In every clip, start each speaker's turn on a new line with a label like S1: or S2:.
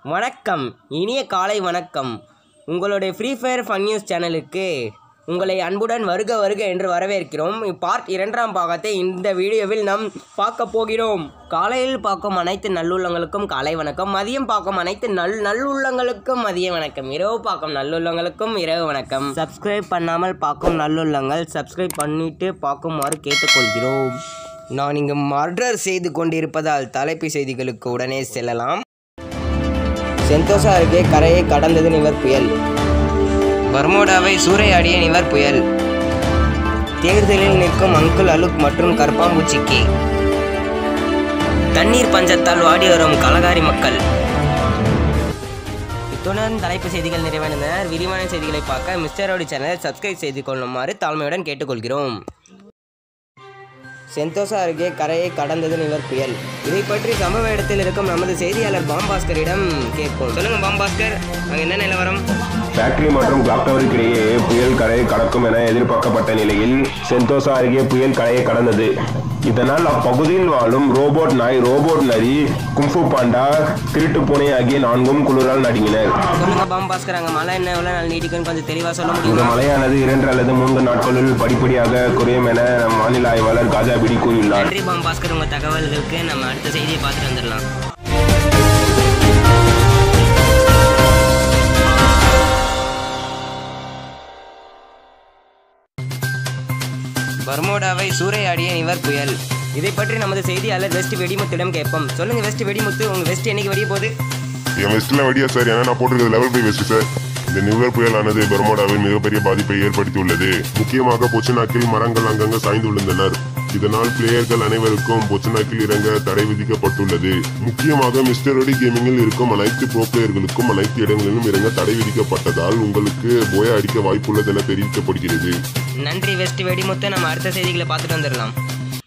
S1: வணக்கம் இனிய காலை வணக்கம் உங்களுடைய ஃப்ரீ ஃபயர் ஃபன் நியூஸ் சேனலுக்கு உங்களை அன்புடன் வருக வருக என்று வரவேற்கிறோம் பார்ட் இரண்டாம் பாகத்தை இந்த வீடியோவில் நாம் பார்க்க போகிறோம் காலையில் பார்க்கும் அனைத்து நல்லுள்ளங்களுக்கும் காலை வணக்கம் மதியம் பார்க்கும் அனைத்து நல் நல்லுள்ளங்களுக்கும் மதிய வணக்கம் இரவு பார்க்கும் நல்லுள்ளங்களுக்கும் இரவு வணக்கம் சப்ஸ்கிரைப் பண்ணாமல் பார்க்கும் நல்லுள்ளங்கள் சப்ஸ்கிரைப் பண்ணிட்டு பார்க்குமாறு கேட்டுக்கொள்கிறோம் நான் இங்கு மர்டர் செய்து கொண்டிருப்பதால் தலைப்பு செய்திகளுக்கு உடனே செல்லலாம் செந்தோசா அருகே கரையை கடந்தது நிவர் புயல் பர்மோடாவை சூறையாடிய நிவர் புயல் தேர்தலில் நிற்கும் அங்குல் அலுக் மற்றும் கர்பாம்பூச்சிக்கு தண்ணீர் பஞ்சத்தால் வாடி வரும் கலகாரி மக்கள் இத்துடன் தலைப்பு செய்திகள் நிறைவடைந்தன விரிவான செய்திகளை பார்க்க மிஸ்டரோடி சேனலை சப்ஸ்கிரைப் செய்து கொள்ளுமாறு தாழ்மையுடன் கேட்டுக்கொள்கிறோம் செந்தோசா அருகே கரையை கடந்தது நிவர் புயல் இதை பற்றி சம்பவ இடத்தில் இருக்கும் நமது செய்தியாளர் பாம்பாஸ்கரிடம் கேட்போம் சொல்லுங்க பாம்பாஸ்கர் அங்க என்ன நிலவரம்
S2: ஃபேக்டரி மற்றும் கிளாக் டவருக்கு இடையே புயல் கரையை கடக்கும் என எதிர்பார்க்கப்பட்ட நிலையில் செந்தோசா அருகே புயல் கரையை கடந்தது இதனால் அப்பகுதியில் வாழும் ரோபோட் நாய் ரோபோட் நரி கும்ஃபு பாண்டா திருட்டு பூனை ஆகிய நான்கும் குளிரால் நடுங்கினர்
S1: சொல்லுங்க பாம்பாஸ்கர் அங்க மழை என்ன எவ்வளவு நாள் நீடிக்கும்னு கொஞ்சம் தெளிவா சொல்ல
S2: இந்த
S1: முடியுமா
S2: மழையானது இரண்டு அல்லது மூன்று நாட்களில் படிப்படியாக குறையும் என நம் வானிலை ஆய்வாளர் காஜாபிடி கூறியுள்ளார்
S1: நன்றி பாம்பாஸ்கர் உங்க தகவல்களுக்கு நம்ம அடுத்த செய்தியை பார்த்துட்டு வந்துடலாம் பர்மோடாவை சூறையாடிய நிவர் புயல் இதை பற்றி நமது செய்தியாளர் வெஸ்ட் வெடிமுத்திடம் கேட்போம் சொல்லுங்க வெஸ்ட் வெடிமுத்து உங்க வெஸ்ட் என்னைக்கு வெடிய போகுது
S3: என் வெஸ்ட்ல வடியா சார் ஏன்னா நான் போட்டிருக்கிறது லெவல் ஃபைவ் வெஸ்ட் சார் இந்த நிவர் புயலானது பெர்மோடாவில் மிகப்பெரிய பாதிப்பை ஏற்படுத்தியுள்ளது முக்கியமாக பொச்சனாக்கில் மரங்கள் அங்கங்க சாய்ந்து விழுந்தனர் இதனால் பிளேயர்கள் அனைவருக்கும் பொச்சனாக்கில் இறங்க தடை விதிக்கப்பட்டுள்ளது முக்கியமாக மிஸ்டர் ஒடி கேமிங்கில் இருக்கும் அனைத்து ப்ரோ பிளேயர்களுக்கும் அனைத்து இடங்களிலும் இறங்க தடை விதிக்கப்பட்டதால் உங்களுக்கு போய அடிக்க வாய்ப்புள்ளது என தெரிவிக்கப்படுகிறது
S1: நன்றி வெஸ்ட் வெடிமுத்து நம்ம அடுத்த செய்திகளை பார்த்துட்டு வந்துடலாம்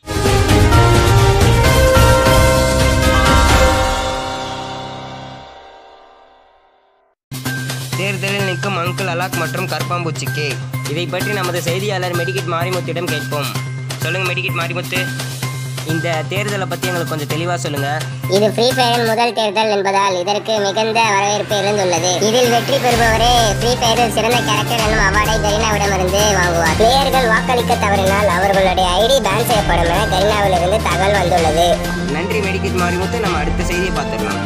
S1: தேர்தலில் நிற்கும் அங்கிள் அலாக் மற்றும் கற்பாம்பூச்சிக்கு இதை பற்றி நமது செய்தியாளர் மெடிக்கிட் மாரிமுத்திடம் கேட்போம் சொல்லுங்க மெடிக்கிட் மாரிமுத்து இந்த தேர்தலை பற்றி எங்களுக்கு கொஞ்சம் தெளிவாக சொல்லுங்க
S4: இது ஃப்ரீ ஃபயரின் முதல் தேர்தல் என்பதால் இதற்கு மிகுந்த வரவேற்பு எழுந்துள்ளது இதில் வெற்றி பெறுபவரே ஃப்ரீ ஃபயரில் சிறந்த கேரக்டர் என்னும் அவார்டை கரீனாவிடமிருந்து வாங்குவார் பிளேயர்கள் வாக்களிக்க தவறினால் அவர்களுடைய ஐடி பேன் செய்யப்படும் என கரீனாவிலிருந்து தகவல் வந்துள்ளது
S1: நன்றி மெடிக்கிட் மாரிமுத்து நம்ம அடுத்த செய்தியை பார்த்துடலாம்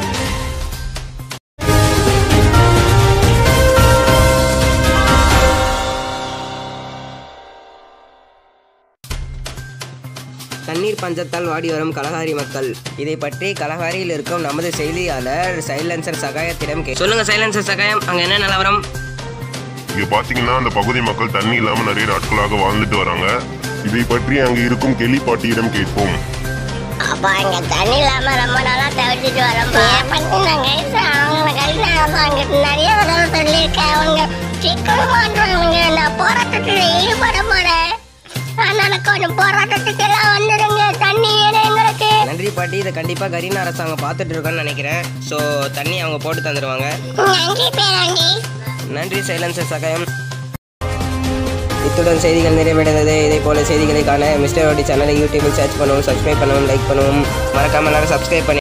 S1: தண்ணீர் பஞ்சத்தால் வாடி வரும் கலகாரி மக்கள் இதை பற்றி கலகாரியில் இருக்கும் நமது செய்தியாளர் சைலன்சர் சகாயத்திடம் கே சொல்லுங்க சைலன்சர் சகாயம் அங்க என்ன நிலவரம்
S3: இங்க பாத்தீங்கன்னா அந்த பகுதி மக்கள் தண்ணி இல்லாம நிறைய நாட்களாக வாழ்ந்துட்டு வராங்க இதை பற்றி அங்கு இருக்கும் கெளி பாட்டியிடம் கேட்போம்
S4: அப்பா இங்க தண்ணி இல்லாம ரொம்ப நாளா தவிர்த்துட்டு வரோம்ப்பா பண்ணினாங்க அவங்க கரீனா நிறைய தடவை சொல்லியிருக்கேன் அவங்க சீக்கிரமான்றவங்க நான் போராட்டத்தில் ஈடுபட போறேன் அதனால கொஞ்சம் போராட்டத்துக்கு எல்லாம் வந்துடுங்க தண்ணி வேணும் எங்களுக்கு
S1: நன்றி பாட்டி இதை கண்டிப்பா கரீனா அரசாங்கம் பார்த்துட்டு இருக்கோன்னு நினைக்கிறேன் ஸோ தண்ணி அவங்க போட்டு தந்துடுவாங்க
S4: நன்றி பேராண்டி
S1: நன்றி சைலன்சர் சகாயம் இத்துடன் செய்திகள் நிறைவடைந்தது இதே போல செய்திகளை காண மிஸ்டர் ஓடி சேனலை யூடியூபில் சர்ச் பண்ணவும் சப்ஸ்கிரைப் பண்ணவும் லைக் பண்ணவும் மறக்காம எல்லாரும் சப்ஸ்கிரைப் பண்ணி